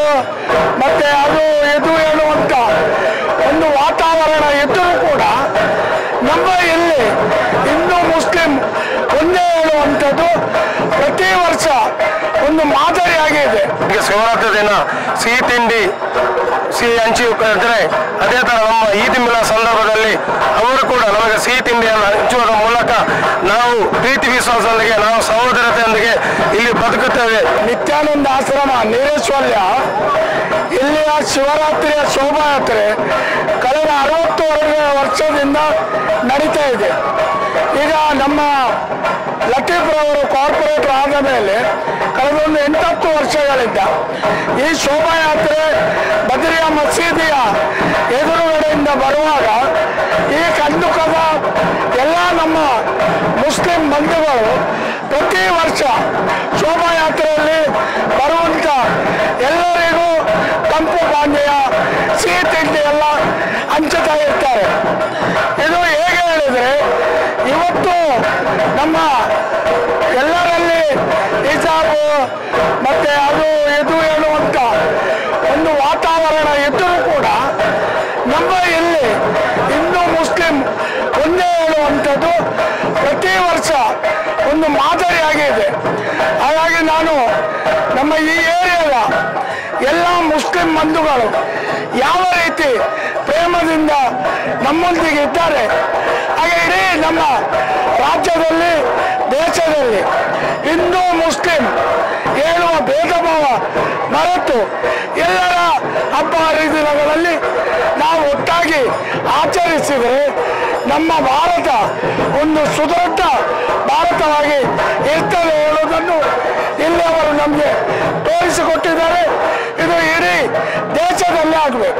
ಮತ್ತೆ ಅದು ಇದು ಹೇಳುವಂತ ಒಂದು ವಾತಾವರಣ ಇದ್ದರೂ ಕೂಡ ನಮ್ಮ ಇಲ್ಲಿ ಹಿಂದೂ ಮುಸ್ಲಿಂ ಒಂದೇ ಹೇಳುವಂಥದ್ದು ಪ್ರತಿ ವರ್ಷ ಒಂದು ಮಾದರಿಯಾಗಿದೆ ಈಗ ಶಿವರಾತ್ರಿ ದಿನ ಸಿಹಿ ತಿಂಡಿ ಸಿಹಿ ಹಂಚಿ ಇದ್ರೆ ಅದೇ ತರ ನಮ್ಮ ಈದ್ ಮಿಲಾ ಸಂದರ್ಭದಲ್ಲಿ ಅವರು ಕೂಡ ನಮಗೆ ಸಿಹಿ ತಿಂಡಿಯನ್ನು ಹಂಚುವುದರ ಮೂಲಕ ನಾವು ಪ್ರೀತಿ ವಿಶ್ವಾಸದೊಂದಿಗೆ ನಾವು ಸಹೋದರತೆಯೊಂದಿಗೆ ಇಲ್ಲಿ ಬದುಕುತ್ತೇವೆ ನಿತ್ಯಾನಂದ ಆಶ್ರಮ ನೀರೇಶ್ವರ್ಯ ಇಲ್ಲಿಯ ಶಿವರಾತ್ರಿಯ ಶೋಭಾಯಾತ್ರೆ ಕಳೆದ ಅರವತ್ತು ವರ್ಷದಿಂದ ನಡೀತಾ ಇದೆ ಈಗ ನಮ್ಮ ಲತೀಫ್ರವರು ಕಾರ್ಪೊರೇಟರ್ ಆದ ಮೇಲೆ ಕಳೆದ ಒಂದು ಎಂಟತ್ತು ವರ್ಷಗಳಿಂದ ಈ ಶೋಭಾಯಾತ್ರೆ ಬದ್ರಿಯಾ ಮಸೀದಿಯ ಎದುರುಗಡೆಯಿಂದ ಬರುವಾಗ ಈ ಕಂದುಕದ ಎಲ್ಲ ನಮ್ಮ ಮುಸ್ಲಿಂ ಬಂಧುಗಳು ಪ್ರತಿ ವರ್ಷ ಶೋಭಾಯಾತ್ರೆಯಲ್ಲಿ ಬರುವಂತ ಎಲ್ಲರಿಗೂ ತಂಪು ಪಾನೀಯ ಸಿಹಿ ತಿಂಡಿ ಎಲ್ಲ ಹಂಚುತ್ತಾ ಇರ್ತಾರೆ ಇದು ಹೇಗೆ ಹೇಳಿದ್ರೆ ಇವತ್ತು ನಮ್ಮ ಎಲ್ಲರಲ್ಲಿ ಹಿಜಾಬು ಮತ್ತೆ ಅದು ಇದು ಹೇಳುವಂತ ಒಂದು ವಾತಾವರಣ ಇದ್ದರೂ ಕೂಡ ನಮ್ಮ ಇಲ್ಲಿ ಹಿಂದೂ ಮುಸ್ಲಿಂ ಒಂದೇ ಹೇಳುವಂಥದ್ದು ಪ್ರತಿ ವರ್ಷ ಒಂದು ಮಾದರಿಯಾಗಿದೆ ಹಾಗಾಗಿ ನಾನು ನಮ್ಮ ಈ ಏರಿಯಾದ ಎಲ್ಲ ಮುಸ್ಲಿಂ ಬಂಧುಗಳು ಯಾವ ರೀತಿ ಪ್ರೇಮದಿಂದ ನಮ್ಮೊಂದಿಗೆ ಇದ್ದಾರೆ ಹಾಗೆ ಇಡೀ ನಮ್ಮ ರಾಜ್ಯದಲ್ಲಿ ದೇಶದಲ್ಲಿ ಹಿಂದೂ ಮುಸ್ಲಿಂ ಹೇಳುವ ಭೇದ ಭಾವ ಮರೆತು ಎಲ್ಲರ ಹಬ್ಬ ಹರಿದಿನಗಳಲ್ಲಿ ನಾವು ಒಟ್ಟಾಗಿ ಆಚರಿಸಿದರೆ ನಮ್ಮ ಭಾರತ ಒಂದು ಸುದೃಢ ಭಾರತವಾಗಿ ಇರ್ತದೆ ಹೇಳುವುದನ್ನು ಇಲ್ಲಿ ಅವರು ನಮಗೆ ತೋರಿಸಿಕೊಟ್ಟಿದ್ದಾರೆ ಇದು ಇಡೀ ದೇಶದಲ್ಲೇ ಆಗಬೇಕು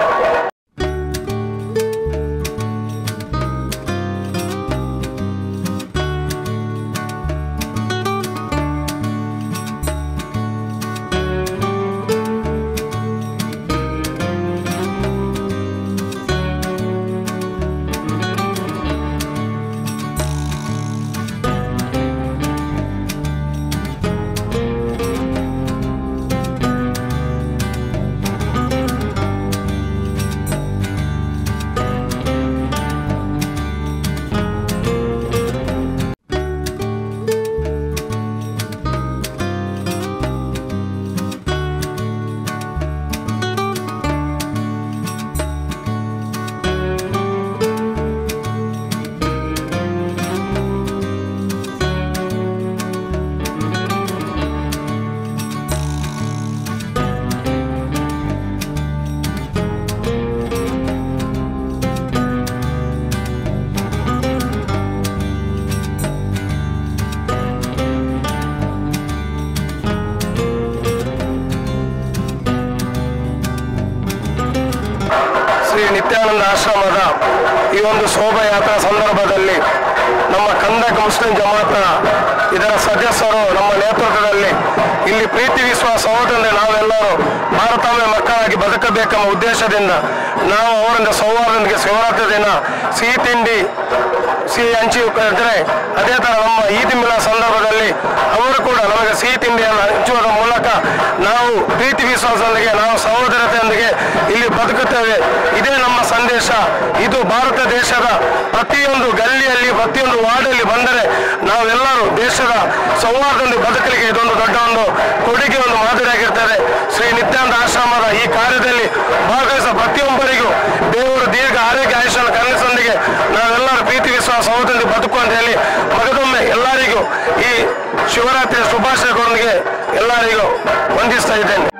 ಶ್ರೀ ನಿತ್ಯಾನಂದ ಆಶ್ರಮದ ಈ ಒಂದು ಶೋಭಾಯಾತ್ರಾ ಸಂದರ್ಭದಲ್ಲಿ ನಮ್ಮ ಕಂದಕ ಮುಸ್ಲಿಂ ಜಮಾತ ಇದರ ಸದಸ್ಯರು ನಮ್ಮ ನೇತೃತ್ವದಲ್ಲಿ ಇಲ್ಲಿ ಪ್ರೀತಿ ವಿಶ್ವಾಸ ಸಹೋದರರಿಂದ ನಾವೆಲ್ಲರೂ ಭಾರತಾಂಬೆ ಮಕ್ಕಳಾಗಿ ಬದುಕಬೇಕೆಂಬ ಉದ್ದೇಶದಿಂದ ನಾವು ಅವರಿಂದ ಸೌಹಾರ್ದದೊಂದಿಗೆ ಶಿವರಾತ್ರಿ ದಿನ ಸಿಹಿ ತಿಂಡಿ ಸಿಹಿ ಹಂಚಿ ಇದ್ರೆ ಅದೇ ತರ ನಮ್ಮ ಈದ್ ಮಿಲಾ ಸಂದರ್ಭದಲ್ಲಿ ಅವರು ಕೂಡ ನಮಗೆ ಸಿಹಿ ತಿಂಡಿಯನ್ನು ಹಂಚುವುದರ ಮೂಲಕ ನಾವು ಪ್ರೀತಿ ವಿಶ್ವಾಸದೊಂದಿಗೆ ನಾವು ಸಹೋದರತೆಯೊಂದಿಗೆ ಇಲ್ಲಿ ಬದುಕುತ್ತೇವೆ ಇದೇ ನಮ್ಮ ಸಂದೇಶ ಇದು ಭಾರತ ದೇಶದ ಪ್ರತಿಯೊಂದು ಗಲ್ಲಿಯಲ್ಲಿ ಪ್ರತಿಯೊಂದು ವಾರ್ಡಲ್ಲಿ ಬಂದರೆ ನಾವೆಲ್ಲರೂ ದೇಶದ ಸೌಹಾರ್ದದಲ್ಲಿ ಬದುಕಲಿಕ್ಕೆ ಇದೊಂದು ದೊಡ್ಡ ಒಂದು ಕೊಡುಗೆ ಒಂದು ಮಾದರಿಯಾಗಿರ್ತದೆ ಶ್ರೀ ನಿತ್ಯಾನಂದ ಆಶ್ರಮದ ಈ ಕಾರ್ಯದಲ್ಲಿ ಭಾಗವಹಿಸುವ ಪ್ರತಿಯೊಬ್ಬರಿಗೂ ದೇವರು ದೀರ್ಘ ಆರೋಗ್ಯ ಆಯುಷನ್ನು ಕಲಿಸೊಂದಿಗೆ ನಾವೆಲ್ಲರೂ ಪ್ರೀತಿ ವಿಶ್ವಾಸ ಸಹೋದರದಲ್ಲಿ ಬದುಕು ಅಂತ ಹೇಳಿ ಮಗದೊಮ್ಮೆ ಎಲ್ಲರಿಗೂ ಈ ಶಿವರಾತ್ರಿಯ ಶುಭಾಶಯಗಳೊಂದಿಗೆ ಎಲ್ಲರಿಗೂ ವಂದಿಸ್ತಾ ಇದ್ದೇನೆ